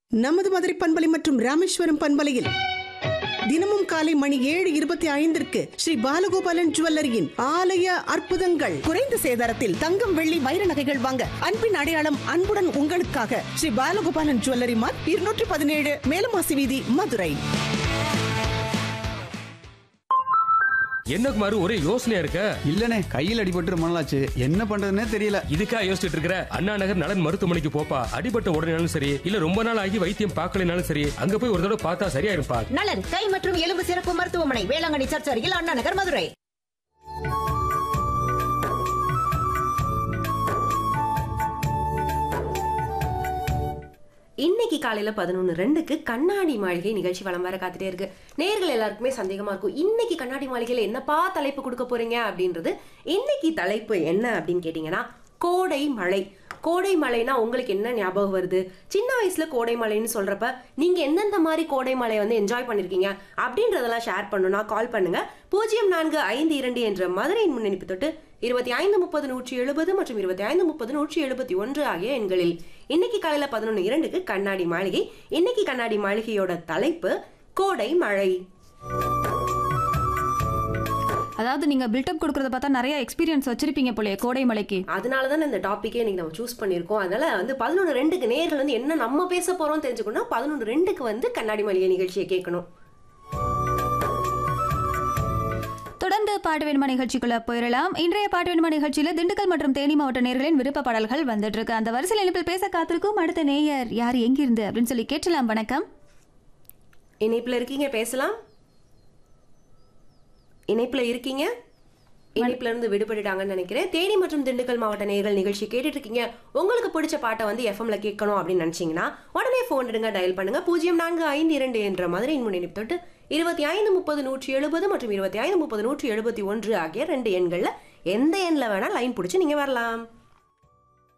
நமது மதுரை பண்பலை மற்றும் ராமேஸ்வரம் பண்பலையில் தினமும் காலை மணி ஏழு இருபத்தி ஐந்திற்கு ஸ்ரீ பாலகோபாலன் ஜுவல்லரியின் ஆலய அற்புதங்கள் குறைந்த சேதாரத்தில் தங்கம் வெள்ளி வைர நகைகள் வாங்க அன்பின் அடையாளம் அன்புடன் உங்களுக்காக ஸ்ரீ பாலகோபாலன் ஜுவல்லரி மார்க் இருநூற்றி பதினேழு மேலமாசி வீதி மதுரை என்ன குமார் ஒரே யோசனையா இருக்க இல்லனே கையில் அடிபட்டு ரொம்ப நாளாச்சு என்ன பண்றதுன்னே தெரியல இதுக்கா யோசிச்சுட்டு இருக்கிற அண்ணா நகர் நலன் மருத்துவமனைக்கு போப்பா அடிபட்ட உடனேனாலும் சரி இல்ல ரொம்ப நாள் ஆகி வைத்தியம் பார்க்கலைனாலும் சரி அங்க போய் ஒரு தடவை பார்த்தா சரியா இருப்பா நலன் கை மற்றும் எலும்பு சிறப்பு மருத்துவமனை வேளாங்கண்ணி சர்ச் அருகில் அண்ணா நகர் மதுரை இன்னைக்கு காலையில பதினொன்று ரெண்டுக்கு கண்ணாடி மாளிகை நிகழ்ச்சி வலம் வர காத்துட்டே இருக்கு நேர்கள் எல்லாருக்குமே சந்தேகமா இருக்கும் இன்னைக்கு கண்ணாடி மாளிகையில என்னப்பா தலைப்பு கொடுக்க போறீங்க அப்படின்றது இன்னைக்கு தலைப்பு என்ன அப்படின்னு கேட்டீங்கன்னா கோடை மழை கோடை மழைனா உங்களுக்கு என்ன ஞாபகம் வருது சின்ன வயசுல கோடை மழைன்னு சொல்றப்ப நீங்க எந்தெந்த மாதிரி கோடை மழையை வந்து என்ஜாய் பண்ணிருக்கீங்க அப்படின்றதெல்லாம் ஷேர் பண்ணுனா கால் பண்ணுங்க பூஜ்ஜியம் நான்கு ஐந்து இரண்டு என்ற மதுரையின் முன்னணிப்பு தொட்டு இருபத்தி ஐந்து முப்பது நூற்றி எழுபது மற்றும் இருபத்தி ஐந்து முப்பது நூற்றி எழுபத்தி ஒன்று ஆகிய எண்களில் இன்னைக்கு காலையில பதினொன்று இரண்டுக்கு கண்ணாடி மாளிகை இன்னைக்கு கண்ணாடி மாளிகையோட தலைப்பு கோடை மழை அதாவது நீங்க பில்டப் கொடுக்கறத பார்த்தா நிறைய எக்ஸ்பீரியன்ஸ் வச்சிருப்பீங்க போலயே கோடை மலைக்கு அதனால தான் இந்த டாப்பிக்கே இன்னைக்கு நம்ம சூஸ் பண்ணியிருக்கோம் அதனால வந்து பதினொன்று ரெண்டுக்கு நேர்கள் வந்து என்ன நம்ம பேச போறோம் தெரிஞ்சுக்கணும் பதினொன்று ரெண்டுக்கு வந்து கண்ணாடி மாளிகை நிகழ்ச்சியை கேட்கணும் தொடர்ந்து பாட்டு வேணுமா நிகழ்ச்சிக்குள்ள போயிடலாம் இன்றைய பாட்டு வேணுமா நிகழ்ச்சியில திண்டுக்கல் மற்றும் தேனி மாவட்ட நேர்களின் விருப்ப பாடல்கள் வந்துட்டு இருக்கு அந்த வரிசையில் இணைப்பில் பேச காத்திருக்கும் அடுத்த நேயர் யார் எங்கிருந்து அப்படின்னு சொல்லி கேட்டலாம் வணக்கம் இணைப்புல இருக்கீங்க பேசலாம் இணைப்புல இருக்கீங்க இணைப்புல இருந்து விடுபட்டுட்டாங்கன்னு நினைக்கிறேன் தேனி மற்றும் திண்டுக்கல் மாவட்ட நேர்கள் நிகழ்ச்சி கேட்டுட்டு இருக்கீங்க உங்களுக்கு பிடிச்ச பாட்டை வந்து எஃப்எம்ல கேட்கணும் அப்படின்னு நினைச்சீங்கன்னா உடனே போன் எடுங்க டயல் பண்ணுங்க பூஜ்ஜியம் நான்கு ஐந்து இரண்டு என்ற மதுரையின் முன்னணி தொட்டு இருபத்தி ஐந்து முப்பது நூற்றி எழுபது மற்றும் இருபத்தி ஐந்து முப்பது நூற்றி எழுபத்தி ஒன்று ஆகிய ரெண்டு எண்கள்ல எந்த எண்ணில் வேணா லைன் பிடிச்சி நீங்க வரலாம்